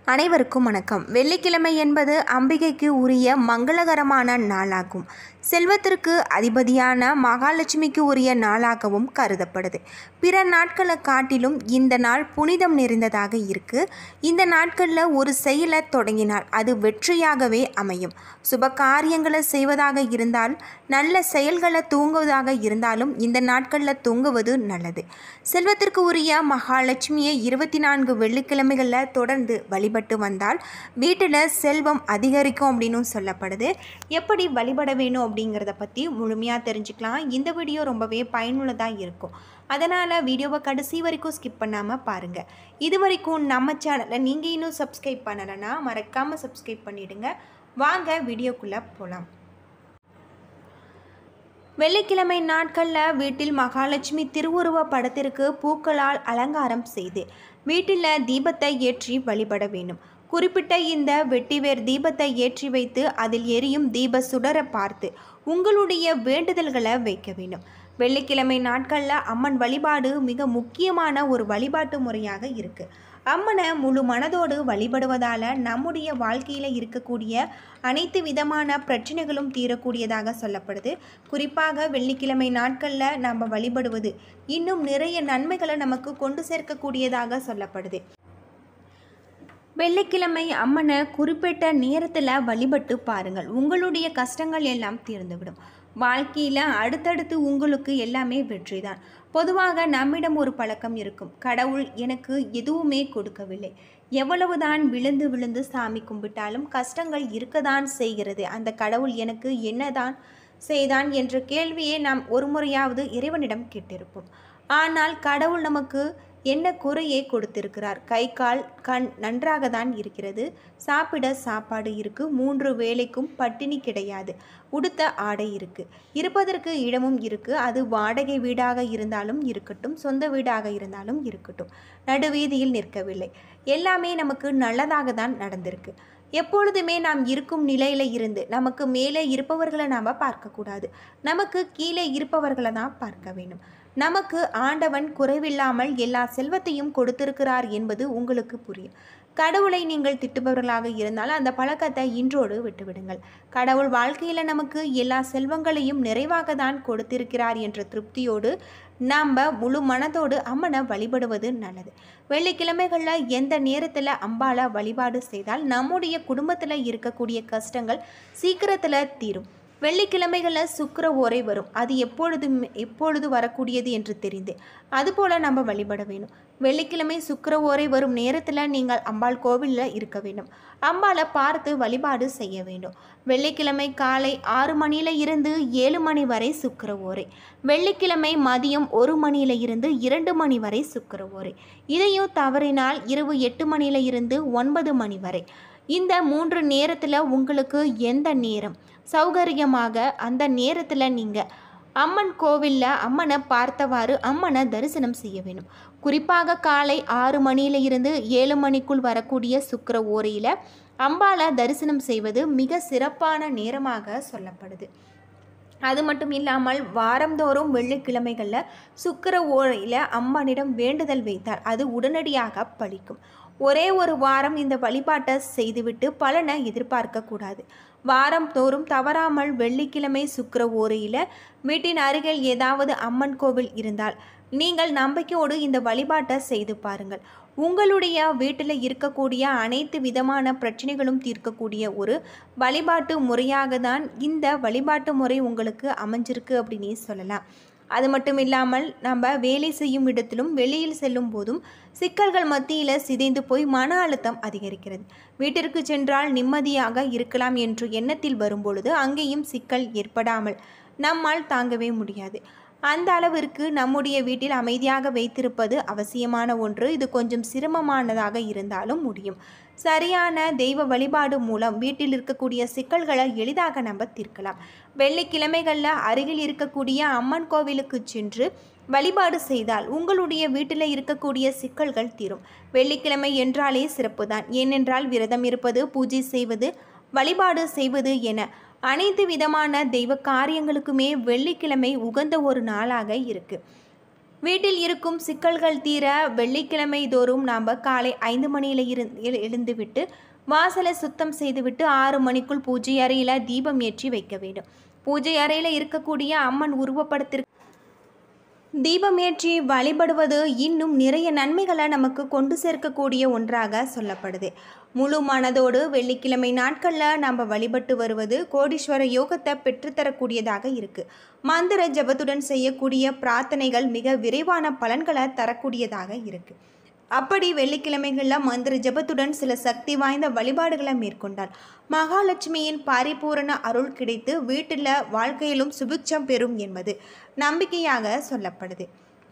அனைவருக்கும் வணக்கம் வெள்ளிக்கிழமை என்பது அம்பிகைக்கு உரிய மங்களகரமான நாளாகும் செல்வத்திற்கு அதிபதியான மகாலட்சுமிக்கு உரிய நாளாகவும் கருதப்படுது பிற நாட்களை காட்டிலும் இந்த நாள் புனிதம் நிறைந்ததாக இருக்கு இந்த நாட்களில் ஒரு செயலை தொடங்கினால் அது வெற்றியாகவே அமையும் சுப காரியங்களை செய்வதாக இருந்தால் நல்ல செயல்களை தூங்குவதாக இருந்தாலும் இந்த நாட்களில் தூங்குவது நல்லது செல்வத்திற்கு உரிய மகாலட்சுமியை இருபத்தி நான்கு வெள்ளிக்கிழமைகளில் தொடர்ந்து வழிபட்டு வந்தால் வீட்டில் செல்வம் அதிகரிக்கும் அப்படின்னு சொல்லப்படுது எப்படி வழிபட வேணும் அப்படிங்கிறத பற்றி முழுமையாக தெரிஞ்சுக்கலாம் இந்த வீடியோ ரொம்பவே பயனுள்ளதாக இருக்கும் அதனால் வீடியோவை கடைசி வரைக்கும் ஸ்கிப் பண்ணாமல் பாருங்கள் இது வரைக்கும் நம்ம சேனலை நீங்கள் இன்னும் சப்ஸ்கிரைப் பண்ணலைன்னா மறக்காமல் சப்ஸ்கிரைப் பண்ணிவிடுங்க வாங்க வீடியோக்குள்ளே போகலாம் வெள்ளிக்கிழமை நாட்களில் வீட்டில் மகாலட்சுமி திருவுருவ படத்திற்கு பூக்களால் அலங்காரம் செய்து வீட்டில் தீபத்தை ஏற்றி வழிபட வேண்டும் குறிப்பிட்ட இந்த வெட்டிவேர் தீபத்தை ஏற்றி வைத்து அதில் எரியும் தீப சுடர பார்த்து உங்களுடைய வேண்டுதல்களை வைக்க வேண்டும் வெள்ளிக்கிழமை நாட்களில் அம்மன் வழிபாடு மிக முக்கியமான ஒரு வழிபாட்டு முறையாக இருக்குது அம்மனை முழு மனதோடு வழிபடுவதால் நம்முடைய வாழ்க்கையில் இருக்கக்கூடிய அனைத்து விதமான பிரச்சனைகளும் தீரக்கூடியதாக சொல்லப்படுது குறிப்பாக வெள்ளிக்கிழமை நாட்களில் நம்ம வழிபடுவது இன்னும் நிறைய நன்மைகளை நமக்கு கொண்டு சேர்க்கக்கூடியதாக சொல்லப்படுது வெள்ளிக்கிழமை அம்மனை குறிப்பிட்ட நேரத்தில் வழிபட்டு பாருங்கள் உங்களுடைய கஷ்டங்கள் எல்லாம் தீர்ந்துவிடும் வாழ்க்கையில் அடுத்தடுத்து உங்களுக்கு எல்லாமே வெற்றி தான் பொதுவாக நம்மிடம் ஒரு பழக்கம் இருக்கும் கடவுள் எனக்கு எதுவுமே கொடுக்கவில்லை எவ்வளவுதான் விழுந்து விழுந்து சாமி கும்பிட்டாலும் கஷ்டங்கள் இருக்கதான் செய்கிறது அந்த கடவுள் எனக்கு என்னதான் செய்தான் என்ற கேள்வியை நாம் ஒரு முறையாவது இறைவனிடம் கேட்டிருப்போம் ஆனால் கடவுள் நமக்கு என்ன குறையை கொடுத்திருக்கிறார் கை கால் கண் நன்றாக தான் இருக்கிறது சாப்பிட சாப்பாடு இருக்கு மூன்று வேளைக்கும் பட்டினி கிடையாது உடுத்த ஆடை இருக்கு இருப்பதற்கு இடமும் இருக்கு அது வாடகை வீடாக இருந்தாலும் இருக்கட்டும் சொந்த வீடாக இருந்தாலும் இருக்கட்டும் நடுவீதியில் நிற்கவில்லை எல்லாமே நமக்கு நல்லதாக தான் நடந்திருக்கு எப்பொழுதுமே நாம் இருக்கும் நிலையில் இருந்து நமக்கு மேலே இருப்பவர்களை நாம் பார்க்கக்கூடாது நமக்கு கீழே இருப்பவர்களை தான் பார்க்க வேண்டும் நமக்கு ஆண்டவன் குறைவில்லாமல் எல்லா செல்வத்தையும் கொடுத்திருக்கிறார் என்பது உங்களுக்கு புரியும் கடவுளை நீங்கள் திட்டுபவர்களாக இருந்தால் அந்த பழக்கத்தை இன்றோடு விட்டுவிடுங்கள் கடவுள் வாழ்க்கையில் நமக்கு எல்லா செல்வங்களையும் நிறைவாக தான் கொடுத்திருக்கிறார் என்ற திருப்தியோடு நாம் முழு மனதோடு அம்மனை வழிபடுவது நல்லது வெள்ளிக்கிழமைகளில் எந்த நேரத்தில் அம்பாலை வழிபாடு செய்தால் நம்முடைய குடும்பத்தில் இருக்கக்கூடிய கஷ்டங்கள் சீக்கிரத்தில் தீரும் வெள்ளிக்கிழமைகளில் சுக்கர ஓரை வரும் அது எப்பொழுதும் எப்பொழுது வரக்கூடியது என்று தெரிந்து அதுபோல் நம்ம வழிபட வேணும் வெள்ளிக்கிழமை சுக்கர ஓரை வரும் நேரத்தில் நீங்கள் அம்பாள் கோவிலில் இருக்க வேண்டும் அம்பாளை பார்த்து வழிபாடு செய்ய வேண்டும் வெள்ளிக்கிழமை காலை ஆறு மணியில் இருந்து ஏழு மணி வரை சுக்கர ஓரை வெள்ளிக்கிழமை மதியம் ஒரு மணியில் இருந்து இரண்டு மணி வரை சுக்கர ஓரை இதையும் தவறினால் இரவு எட்டு மணியில் இருந்து ஒன்பது மணி வரை இந்த மூன்று நேரத்தில் உங்களுக்கு எந்த நேரம் சௌகரியமாக அந்த நேரத்தில் நீங்கள் அம்மன் கோவிலில் அம்மனை பார்த்தவாறு அம்மனை தரிசனம் செய்ய வேணும் குறிப்பாக காலை ஆறு மணியில இருந்து ஏழு மணிக்குள் வரக்கூடிய சுக்கர ஓரையில் அம்பாலை தரிசனம் செய்வது மிக சிறப்பான நேரமாக சொல்லப்படுது அது மட்டும் இல்லாமல் வாரந்தோறும் வெள்ளிக்கிழமைகளில் சுக்கர ஓரையில் அம்மனிடம் வேண்டுதல் வைத்தால் அது உடனடியாக பலிக்கும் ஒரே ஒரு வாரம் இந்த வழிபாட்டை செய்துவிட்டு பலனை எதிர்பார்க்கக்கூடாது வாரம் தோறும் தவறாமல் வெள்ளிக்கிழமை சுக்கர ஓரையில் வீட்டின் அருகில் ஏதாவது அம்மன் கோவில் இருந்தால் நீங்கள் நம்பிக்கையோடு இந்த வழிபாட்டை செய்து பாருங்கள் உங்களுடைய வீட்டில் இருக்கக்கூடிய அனைத்து விதமான பிரச்சனைகளும் தீர்க்கக்கூடிய ஒரு வழிபாட்டு முறையாக தான் இந்த வழிபாட்டு முறை உங்களுக்கு அமைஞ்சிருக்கு அப்படின்னு சொல்லலாம் அது மட்டும் இல்லாமல் நம்ம வேலை செய்யும் இடத்திலும் வெளியில் செல்லும் போதும் சிக்கல்கள் மத்தியில் சிதைந்து போய் மன அழுத்தம் அதிகரிக்கிறது வீட்டிற்கு சென்றால் நிம்மதியாக இருக்கலாம் என்ற எண்ணத்தில் வரும்பொழுது அங்கேயும் சிக்கல் ஏற்படாமல் நம்மால் தாங்கவே முடியாது அந்த அளவிற்கு நம்முடைய வீட்டில் அமைதியாக வைத்திருப்பது அவசியமான ஒன்று இது கொஞ்சம் சிரமமானதாக இருந்தாலும் முடியும் சரியான தெய்வ வழிபாடு மூலம் வீட்டில் இருக்கக்கூடிய சிக்கல்களை எளிதாக நம்ம தீர்க்கலாம் வெள்ளிக்கிழமைகளில் அருகில் இருக்கக்கூடிய அம்மன் கோவிலுக்கு சென்று வழிபாடு செய்தால் உங்களுடைய வீட்டில் இருக்கக்கூடிய சிக்கல்கள் தீரும் வெள்ளிக்கிழமை என்றாலே சிறப்பு தான் ஏனென்றால் விரதம் இருப்பது பூஜை செய்வது வழிபாடு செய்வது என அனைத்து விதமான தெய்வ காரியங்களுக்குமே வெள்ளிக்கிழமை உகந்த ஒரு நாளாக இருக்குது வீட்டில் இருக்கும் சிக்கல்கள் தீர வெள்ளிக்கிழமை தோறும் நாம் காலை ஐந்து மணியில் இரு எழு- எழுந்துவிட்டு வாசலை சுத்தம் செய்துவிட்டு ஆறு மணிக்குள் பூஜை அறையில் தீபம் ஏற்றி வைக்க வேண்டும் பூஜை அறையில் இருக்கக்கூடிய அம்மன் உருவப்படத்திற்கு தீபம் ஏற்றி வழிபடுவது இன்னும் நிறைய நன்மைகளை நமக்கு கொண்டு சேர்க்கக்கூடிய ஒன்றாக சொல்லப்படுது முழு மனதோடு வெள்ளிக்கிழமை நாட்களில் நம்ம வழிபட்டு வருவது கோடீஸ்வர யோகத்தை பெற்றுத்தரக்கூடியதாக இருக்குது மந்திர ஜபத்துடன் செய்யக்கூடிய பிரார்த்தனைகள் மிக விரைவான பலன்களை தரக்கூடியதாக இருக்குது அப்படி வெள்ளிக்கிழமைகளில் மந்திர ஜபத்துடன் சில சக்தி வாய்ந்த வழிபாடுகளை மேற்கொண்டால் மகாலட்சுமியின் பரிபூரண அருள் கிடைத்து வீட்டில் வாழ்க்கையிலும் சுபிட்சம் பெறும் என்பது நம்பிக்கையாக சொல்லப்படுது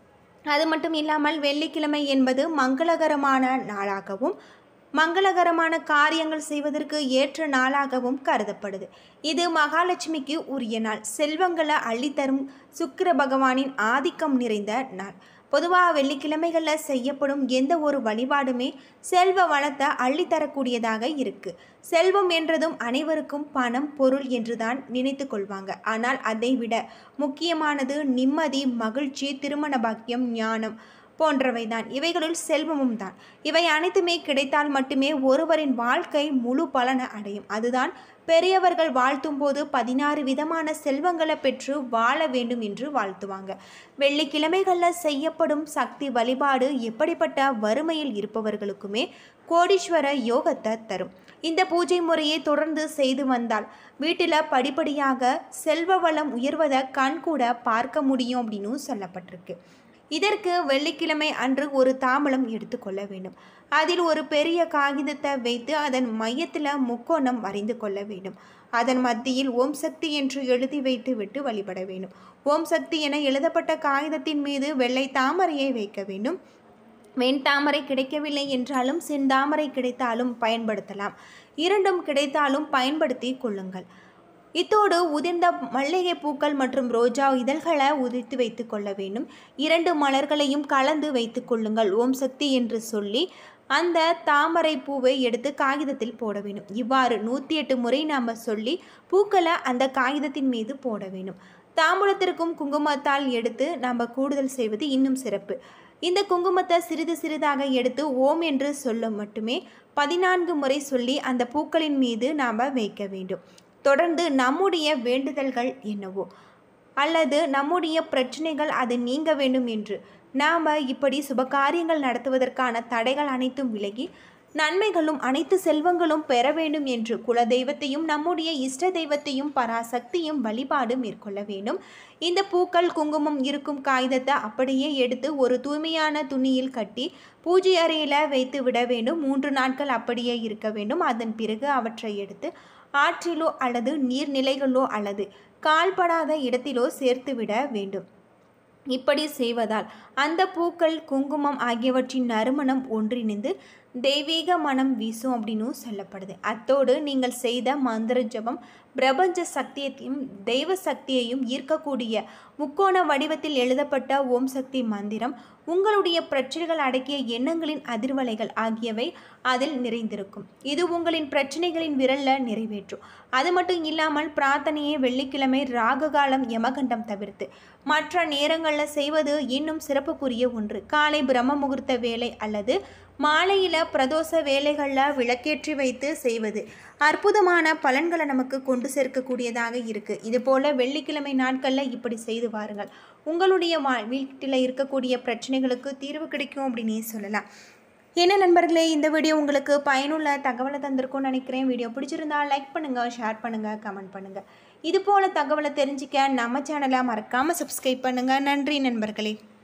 அது மட்டும் இல்லாமல் வெள்ளிக்கிழமை என்பது மங்களகரமான நாளாகவும் மங்களகரமான காரியங்கள் செய்வதற்கு ஏற்ற நாளாகவும் கருதப்படுது இது மகாலட்சுமிக்கு உரிய நாள் செல்வங்களை அள்ளித்தரும் சுக்கிர பகவானின் ஆதிக்கம் நிறைந்த நாள் பொதுவாக வெள்ளிக்கிழமைகளில் செய்யப்படும் எந்த ஒரு வழிபாடுமே செல்வ வளத்தை அள்ளித்தரக்கூடியதாக இருக்கு செல்வம் என்றதும் அனைவருக்கும் பணம் பொருள் என்றுதான் நினைத்து கொள்வாங்க ஆனால் அதை விட முக்கியமானது நிம்மதி மகிழ்ச்சி திருமண பாக்கியம் ஞானம் போன்றவைதான் இவைகளுள் செல்வமும் தான் இவை அனைத்துமே கிடைத்தால் மட்டுமே ஒருவரின் வாழ்க்கை முழு பலனை அடையும் அதுதான் பெரியவர்கள் வாழ்த்தும் போது பதினாறு விதமான செல்வங்களை பெற்று வாழ வேண்டும் என்று வாழ்த்துவாங்க வெள்ளிக்கிழமைகளில் செய்யப்படும் சக்தி வழிபாடு எப்படிப்பட்ட வறுமையில் இருப்பவர்களுக்குமே கோடீஸ்வர யோகத்தை தரும் இந்த பூஜை முறையை தொடர்ந்து செய்து வந்தால் வீட்டில் படிப்படியாக செல்வ வளம் உயர்வதை கண்கூட பார்க்க முடியும் அப்படின்னு சொல்லப்பட்டிருக்கு இதற்கு வெள்ளிக்கிழமை அன்று ஒரு தாம்பலம் எடுத்துக்கொள்ள வேண்டும் அதில் ஒரு பெரிய காகிதத்தை வைத்து அதன் மையத்தில் முக்கோணம் வரைந்து கொள்ள வேண்டும் அதன் மத்தியில் ஓம் சக்தி என்று எழுதி வைத்து விட்டு வழிபட வேண்டும் ஓம் சக்தி என எழுதப்பட்ட காகிதத்தின் மீது வெள்ளை தாமரையை வைக்க வேண்டும் வெண்தாமரை கிடைக்கவில்லை என்றாலும் செந்தாமரை கிடைத்தாலும் பயன்படுத்தலாம் இரண்டும் கிடைத்தாலும் பயன்படுத்தி கொள்ளுங்கள் இத்தோடு உதிர்ந்த மல்லிகை பூக்கள் மற்றும் ரோஜா இதழ்களை உதிர்த்து வைத்து கொள்ள வேண்டும் இரண்டு மலர்களையும் கலந்து வைத்து கொள்ளுங்கள் ஓம் சக்தி என்று சொல்லி அந்த தாமரை பூவை எடுத்து காகிதத்தில் போட வேண்டும் இவ்வாறு நூற்றி எட்டு முறை நாம் சொல்லி பூக்களை அந்த காகிதத்தின் மீது போட வேண்டும் தாம்பூலத்திற்கும் குங்குமத்தால் எடுத்து நாம் கூடுதல் செய்வது இன்னும் சிறப்பு இந்த குங்குமத்தை சிறிது சிறிதாக எடுத்து ஓம் என்று சொல்ல மட்டுமே பதினான்கு முறை சொல்லி அந்த பூக்களின் மீது நாம் வைக்க வேண்டும் தொடர்ந்து நம்முடைய வேண்டுதல்கள் என்னவோ அல்லது நம்முடைய பிரச்சனைகள் அது நீங்க வேண்டும் என்று நாம் இப்படி சுபகாரியங்கள் நடத்துவதற்கான தடைகள் அனைத்தும் விலகி நன்மைகளும் அனைத்து செல்வங்களும் பெற வேண்டும் என்று குலதெய்வத்தையும் நம்முடைய இஷ்ட தெய்வத்தையும் பராசக்தியும் வழிபாடு மேற்கொள்ள வேண்டும் இந்த பூக்கள் குங்குமம் இருக்கும் காகிதத்தை அப்படியே எடுத்து ஒரு தூய்மையான துணியில் கட்டி பூஜை அறையில் வைத்து விட வேண்டும் மூன்று நாட்கள் அப்படியே இருக்க வேண்டும் அதன் பிறகு அவற்றை எடுத்து ஆற்றிலோ அல்லது நீர்நிலைகளோ அல்லது கால்படாத இடத்திலோ சேர்த்து விட வேண்டும் இப்படி செய்வதால் அந்த பூக்கள் குங்குமம் ஆகியவற்றின் நறுமணம் ஒன்றிணைந்து தெய்வீக மனம் வீசும் அப்படின்னு சொல்லப்படுது அத்தோடு நீங்கள் செய்த மந்திர ஜபம் பிரபஞ்ச சக்தியத்தையும் தெய்வ சக்தியையும் ஈர்க்கக்கூடிய முக்கோண வடிவத்தில் எழுதப்பட்ட ஓம் சக்தி மந்திரம் உங்களுடைய பிரச்சனைகள் அடக்கிய எண்ணங்களின் அதிர்வலைகள் ஆகியவை அதில் நிறைந்திருக்கும் இது உங்களின் பிரச்சனைகளின் விரல்ல நிறைவேற்றும் அது மட்டும் இல்லாமல் பிரார்த்தனையை வெள்ளிக்கிழமை ராகு காலம் யமகண்டம் தவிர்த்து மற்ற நேரங்களில் செய்வது இன்னும் சிறப்புக்குரிய ஒன்று காலை பிரம்ம முகூர்த்த வேலை அல்லது மாலையில் பிரதோஷ வேலைகளில் விளக்கேற்றி வைத்து செய்வது அற்புதமான பலன்களை நமக்கு கொண்டு சேர்க்கக்கூடியதாக இருக்குது இதுபோல் வெள்ளிக்கிழமை நாட்களில் இப்படி செய்து வாருங்கள் உங்களுடைய வா வீட்டில் இருக்கக்கூடிய பிரச்சனைகளுக்கு தீர்வு கிடைக்கும் அப்படின்னே சொல்லலாம் என்ன நண்பர்களே இந்த வீடியோ உங்களுக்கு பயனுள்ள தகவலை தந்திருக்கும்னு நினைக்கிறேன் வீடியோ பிடிச்சிருந்தா லைக் பண்ணுங்கள் ஷேர் பண்ணுங்கள் கமெண்ட் பண்ணுங்கள் இது போல் தகவலை தெரிஞ்சிக்க நம்ம சேனலை மறக்காமல் சப்ஸ்கிரைப் பண்ணுங்கள் நன்றி நண்பர்களே